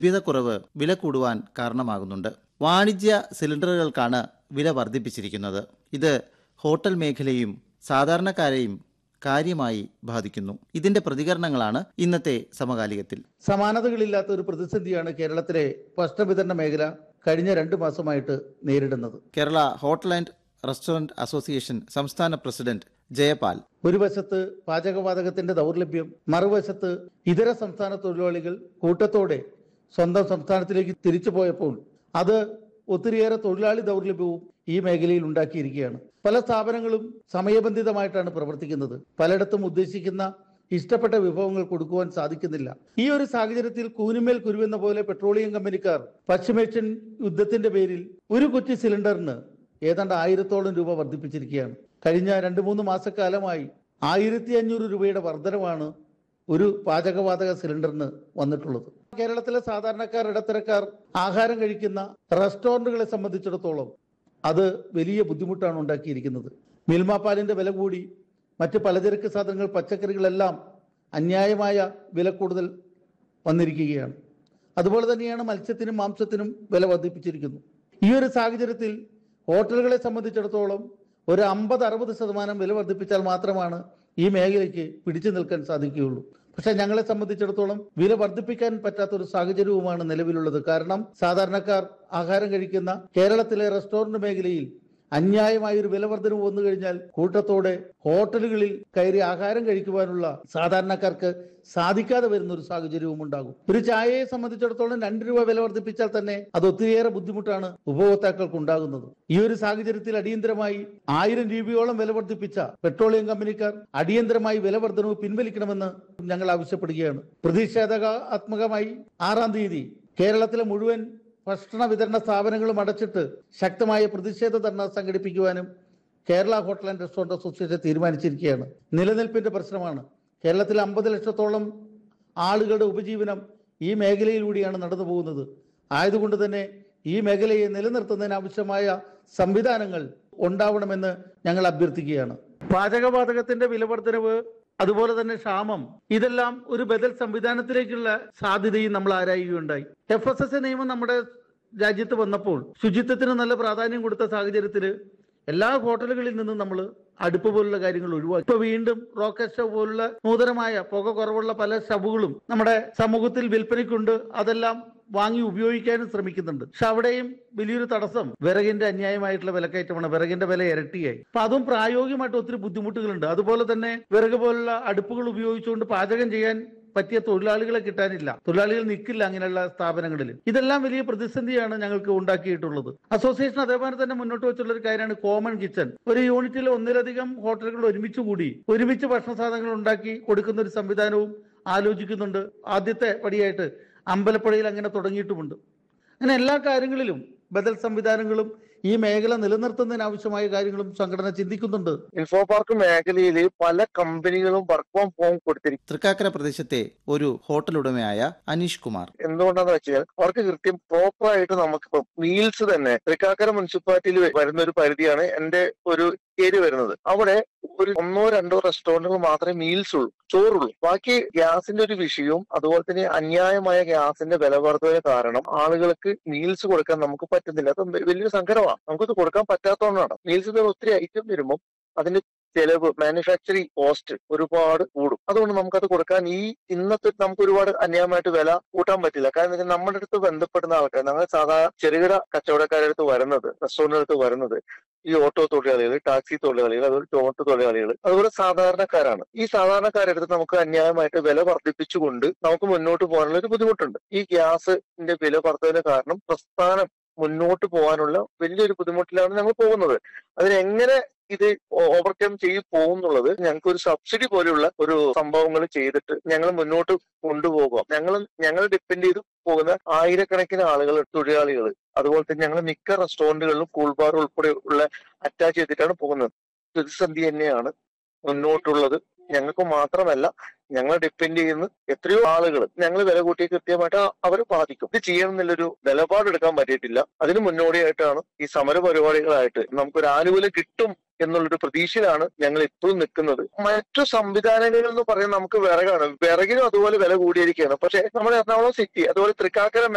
ലഭ്യതക്കുറവ് വില കൂടുവാൻ കാരണമാകുന്നുണ്ട് വാണിജ്യ സിലിണ്ടറുകൾക്കാണ് വില വർദ്ധിപ്പിച്ചിരിക്കുന്നത് ഇത് ഹോട്ടൽ മേഖലയും സാധാരണക്കാരെയും കാര്യമായി ബാധിക്കുന്നു ഇതിന്റെ പ്രതികരണങ്ങളാണ് ഇന്നത്തെ സമകാലികത്തിൽ സമാനതകളില്ലാത്ത ഒരു പ്രതിസന്ധിയാണ് കേരളത്തിലെ ഭക്ഷണവിതരണ മേഖല കഴിഞ്ഞ രണ്ട് മാസമായിട്ട് നേരിടുന്നത് Kerala hotel and restaurant association സംസ്ഥാന പ്രസിഡന്റ് ജയപാൽ ഒരു വശത്ത് പാചകവാതകത്തിന്റെ ദൗർലഭ്യം മറുവശത്ത് ഇതര സംസ്ഥാന തൊഴിലാളികൾ കൂട്ടത്തോടെ സ്വന്തം സംസ്ഥാനത്തിലേക്ക് തിരിച്ചു പോയപ്പോൾ അത് ഒത്തിരിയേറെ തൊഴിലാളി ദൗർലഭ്യവും ഈ മേഖലയിൽ ഉണ്ടാക്കിയിരിക്കുകയാണ് പല സ്ഥാപനങ്ങളും സമയബന്ധിതമായിട്ടാണ് പ്രവർത്തിക്കുന്നത് പലയിടത്തും ഉദ്ദേശിക്കുന്ന ഇഷ്ടപ്പെട്ട വിഭവങ്ങൾ കൊടുക്കുവാൻ സാധിക്കുന്നില്ല ഈ ഒരു സാഹചര്യത്തിൽ കൂനുമേൽ കുരുവെന്ന പോലെ പെട്രോളിയം കമ്പനിക്കാർ പശ്ചിമേഷ്യൻ യുദ്ധത്തിന്റെ പേരിൽ ഒരു കൊച്ചി സിലിണ്ടറിന് ഏതാണ്ട് ആയിരത്തോളം രൂപ വർദ്ധിപ്പിച്ചിരിക്കുകയാണ് കഴിഞ്ഞ രണ്ട് മൂന്ന് മാസക്കാലമായി ആയിരത്തി അഞ്ഞൂറ് രൂപയുടെ വർധനമാണ് ഒരു പാചകവാതക സിലിണ്ടറിന് വന്നിട്ടുള്ളത് കേരളത്തിലെ സാധാരണക്കാർ ഇടത്തരക്കാർ ആഹാരം കഴിക്കുന്ന റെസ്റ്റോറന്റുകളെ സംബന്ധിച്ചിടത്തോളം അത് വലിയ ബുദ്ധിമുട്ടാണ് ഉണ്ടാക്കിയിരിക്കുന്നത് മിൽമ പാലിന്റെ വില കൂടി മറ്റ് പലചരക്ക് സാധനങ്ങൾ പച്ചക്കറികളെല്ലാം അന്യായമായ വില കൂടുതൽ വന്നിരിക്കുകയാണ് അതുപോലെ തന്നെയാണ് മത്സ്യത്തിനും മാംസത്തിനും വില വർദ്ധിപ്പിച്ചിരിക്കുന്നു ഈ ഒരു സാഹചര്യത്തിൽ ഹോട്ടലുകളെ സംബന്ധിച്ചിടത്തോളം ഒരു അമ്പത് അറുപത് ശതമാനം വില വർദ്ധിപ്പിച്ചാൽ മാത്രമാണ് ഈ മേഖലയ്ക്ക് പിടിച്ചു നിൽക്കാൻ സാധിക്കുകയുള്ളൂ പക്ഷെ ഞങ്ങളെ സംബന്ധിച്ചിടത്തോളം വില വർദ്ധിപ്പിക്കാൻ പറ്റാത്ത ഒരു സാഹചര്യവുമാണ് നിലവിലുള്ളത് കാരണം സാധാരണക്കാർ ആഹാരം കഴിക്കുന്ന കേരളത്തിലെ റെസ്റ്റോറന്റ് മേഖലയിൽ അന്യായമായ ഒരു വില വർധനവ് വന്നു കഴിഞ്ഞാൽ കൂട്ടത്തോടെ ഹോട്ടലുകളിൽ കയറി ആഹാരം കഴിക്കുവാനുള്ള സാധാരണക്കാർക്ക് സാധിക്കാതെ വരുന്ന ഒരു സാഹചര്യവും ഉണ്ടാകും ഒരു ചായയെ സംബന്ധിച്ചിടത്തോളം രണ്ട് രൂപ വില വർദ്ധിപ്പിച്ചാൽ തന്നെ അത് ഒത്തിരിയേറെ ബുദ്ധിമുട്ടാണ് ഉപഭോക്താക്കൾക്ക് ഉണ്ടാകുന്നത് ഈ ഒരു സാഹചര്യത്തിൽ അടിയന്തരമായി ആയിരം രൂപയോളം വില വർദ്ധിപ്പിച്ച പെട്രോളിയം കമ്പനിക്കാർ അടിയന്തരമായി വില വർധനവ് പിൻവലിക്കണമെന്ന് ഞങ്ങൾ ആവശ്യപ്പെടുകയാണ് പ്രതിഷേധാത്മകമായി ആറാം തീയതി കേരളത്തിലെ മുഴുവൻ ഭക്ഷണ വിതരണ സ്ഥാപനങ്ങളും അടച്ചിട്ട് ശക്തമായ പ്രതിഷേധ ധർണ സംഘടിപ്പിക്കുവാനും Kerala hotel and restaurant association തീരുമാനിച്ചിരിക്കുകയാണ് നിലനിൽപ്പിന്റെ പ്രശ്നമാണ് കേരളത്തിൽ അമ്പത് ലക്ഷത്തോളം ആളുകളുടെ ഉപജീവനം ഈ മേഖലയിലൂടെയാണ് നടന്നു പോകുന്നത് ആയതുകൊണ്ട് തന്നെ ഈ മേഖലയെ നിലനിർത്തുന്നതിന് ആവശ്യമായ സംവിധാനങ്ങൾ ഉണ്ടാവണമെന്ന് ഞങ്ങൾ അഭ്യർത്ഥിക്കുകയാണ് പാചകവാതകത്തിന്റെ വിലവർദ്ധനവ് അതുപോലെ തന്നെ ക്ഷാമം ഇതെല്ലാം ഒരു ബദൽ സംവിധാനത്തിലേക്കുള്ള സാധ്യതയും നമ്മൾ ആരായുകയുണ്ടായി എഫ് എസ് എസ് നിയമം നമ്മുടെ രാജ്യത്ത് വന്നപ്പോൾ ശുചിത്വത്തിന് നല്ല പ്രാധാന്യം കൊടുത്ത സാഹചര്യത്തിൽ എല്ലാ ഹോട്ടലുകളിൽ നിന്നും നമ്മൾ അടുപ്പ് പോലുള്ള കാര്യങ്ങൾ ഒഴിവാക്കി ഇപ്പൊ വീണ്ടും റോക്കറ്റ് സ്റ്റവ് പോലുള്ള നൂതനമായ പുക കുറവുള്ള പല സ്റ്റവുകളും നമ്മുടെ സമൂഹത്തിൽ വിൽപ്പനയ്ക്കുണ്ട് അതെല്ലാം വാങ്ങി ഉപയോഗിക്കാനും ശ്രമിക്കുന്നുണ്ട് പക്ഷെ അവിടെയും വലിയൊരു തടസ്സം വിറകിന്റെ അന്യായമായിട്ടുള്ള വിലക്കയറ്റമാണ് വിറകിന്റെ വില ഇരട്ടിയായി അപ്പൊ അതും പ്രായോഗികമായിട്ട് ഒത്തിരി ബുദ്ധിമുട്ടുകളുണ്ട് അതുപോലെ തന്നെ വിറക് പോലുള്ള അടുപ്പുകൾ ഉപയോഗിച്ചുകൊണ്ട് പാചകം ചെയ്യാൻ പറ്റിയ തൊഴിലാളികളെ കിട്ടാനില്ല തൊഴിലാളികൾ നിൽക്കില്ല അങ്ങനെയുള്ള സ്ഥാപനങ്ങളിൽ ഇതെല്ലാം വലിയ പ്രതിസന്ധിയാണ് ഞങ്ങൾക്ക് ഉണ്ടാക്കിയിട്ടുള്ളത് അസോസിയേഷൻ അതേപോലെ തന്നെ മുന്നോട്ട് വെച്ചുള്ള ഒരു കാര്യമാണ് കോമൺ കിച്ചൺ ഒരു യൂണിറ്റിൽ ഒന്നിലധികം ഹോട്ടലുകൾ ഒരുമിച്ച് കൂടി ഒരുമിച്ച് ഭക്ഷണ സാധനങ്ങൾ ഉണ്ടാക്കി കൊടുക്കുന്ന ഒരു സംവിധാനവും ആലോചിക്കുന്നുണ്ട് ആദ്യത്തെ പടിയായിട്ട് അമ്പലപ്പുഴയിൽ അങ്ങനെ തുടങ്ങിയിട്ടുമുണ്ട് അങ്ങനെ എല്ലാ കാര്യങ്ങളിലും ബദൽ സംവിധാനങ്ങളും ഈ മേഖല നിലനിർത്തുന്നതിന് ആവശ്യമായ കാര്യങ്ങളും സംഘടന ചിന്തിക്കുന്നുണ്ട് ഇൻഫോ പാർക്ക് മേഖലയിൽ പല കമ്പനികളും വർക്ക് ഫ്രോം ഹോം കൊടുത്തിരിക്കും തൃക്കാക്കര പ്രദേശത്തെ ഒരു ഹോട്ടൽ ഉടമയായ അനീഷ് കുമാർ എന്തുകൊണ്ടാന്ന് വെച്ചാൽ അവർക്ക് കൃത്യം പ്രോപ്പർ ആയിട്ട് നമുക്കിപ്പം മീൽസ് തന്നെ തൃക്കാക്കര മുനിസിപ്പാലിറ്റിയിൽ വരുന്ന ഒരു പരിധിയാണ് എന്റെ ഒരു ഏരിയ വരുന്നത് അവിടെ ഒരു ഒന്നോ രണ്ടോ റെസ്റ്റോറന്റുകൾ മാത്രമേ മീൽസ് ഉള്ളൂ ചോറുള്ളൂ ബാക്കി ഗ്യാസിന്റെ ഒരു വിഷയവും അതുപോലെ തന്നെ അന്യായമായ ഗ്യാസിന്റെ വില വർധന കാരണം ആളുകൾക്ക് മീൽസ് കൊടുക്കാൻ നമുക്ക് പറ്റുന്നില്ല അത് വലിയൊരു സങ്കടമാണ് നമുക്കത് കൊടുക്കാൻ പറ്റാത്തതുകൊണ്ടാണ് മീൽസിന്റെ ഒത്തിരി ഐറ്റം വരുമ്പോൾ അതിന്റെ ചെലവ് മാനുഫാക്ചറിങ് കോസ്റ്റ് ഒരുപാട് കൂടും അതുകൊണ്ട് നമുക്കത് കൊടുക്കാൻ ഈ ഇന്നത്തെ നമുക്ക് ഒരുപാട് അന്യായമായിട്ട് വില കൂട്ടാൻ പറ്റില്ല കാരണം വെച്ചാൽ നമ്മുടെ അടുത്ത് ബന്ധപ്പെടുന്ന ആൾക്കാർ നമ്മൾ സാധാരണ ചെറുകിട കച്ചവടക്കാരുടെ അടുത്ത് വരുന്നത് റെസ്റ്റോറന്റിന്റെ അടുത്ത് വരുന്നത് ഈ ഓട്ടോ തൊഴിലാളികൾ ടാക്സി തൊഴിലാളികൾ അതുപോലെ ടോമറ്റോ തൊഴിലാളികൾ അതുപോലെ സാധാരണക്കാരാണ് ഈ സാധാരണക്കാരുടെ അടുത്ത് നമുക്ക് അന്യായമായിട്ട് വില വർദ്ധിപ്പിച്ചുകൊണ്ട് നമുക്ക് മുന്നോട്ട് പോകാനുള്ള ഒരു ബുദ്ധിമുട്ടുണ്ട് ഈ ഗ്യാസിന്റെ വില വർധന കാരണം പ്രസ്ഥാനം മുന്നോട്ട് പോകാനുള്ള വലിയൊരു ബുദ്ധിമുട്ടിലാണ് ഞങ്ങൾ പോകുന്നത് അതിനെങ്ങനെ ഇത് ഓവർകം ചെയ്ത് പോകുന്നുള്ളത് ഞങ്ങൾക്ക് ഒരു സബ്സിഡി പോലെയുള്ള ഒരു സംഭവങ്ങൾ ചെയ്തിട്ട് ഞങ്ങൾ മുന്നോട്ട് കൊണ്ടുപോകാം ഞങ്ങൾ ഞങ്ങൾ ഡിപ്പെൻഡ് ചെയ്ത് പോകുന്ന ആയിരക്കണക്കിന് ആളുകൾ തൊഴിലാളികൾ അതുപോലെ തന്നെ ഞങ്ങൾ മിക്ക റെസ്റ്റോറന്റുകളിലും കൂൾ ബാർ ഉൾപ്പെടെ ഉള്ള അറ്റാച്ച് ചെയ്തിട്ടാണ് പോകുന്നത് പ്രതിസന്ധി തന്നെയാണ് മുന്നോട്ടുള്ളത് ഞങ്ങൾക്ക് മാത്രമല്ല ഞങ്ങൾ ഡിപ്പെൻഡ് ചെയ്യുന്ന എത്രയോ ആളുകൾ ഞങ്ങൾ വില കൂട്ടി കൃത്യമായിട്ട് അവർ ബാധിക്കും ഇത് ചെയ്യണം എന്നുള്ളൊരു നിലപാടെടുക്കാൻ പറ്റിയിട്ടില്ല അതിന് മുന്നോടിയായിട്ടാണ് ഈ സമര പരിപാടികളായിട്ട് നമുക്കൊരു ആനുകൂല്യം കിട്ടും എന്നുള്ളൊരു പ്രതീക്ഷയിലാണ് ഞങ്ങൾ ഇപ്പോഴും നിൽക്കുന്നത് മറ്റു സംവിധാനങ്ങൾ എന്ന് പറയുന്നത് നമുക്ക് വിറകാണ് വിറകിനും അതുപോലെ വില കൂടിയിരിക്കുകയാണ് പക്ഷേ നമ്മുടെ എറണാകുളം സിറ്റി അതുപോലെ തൃക്കാക്കര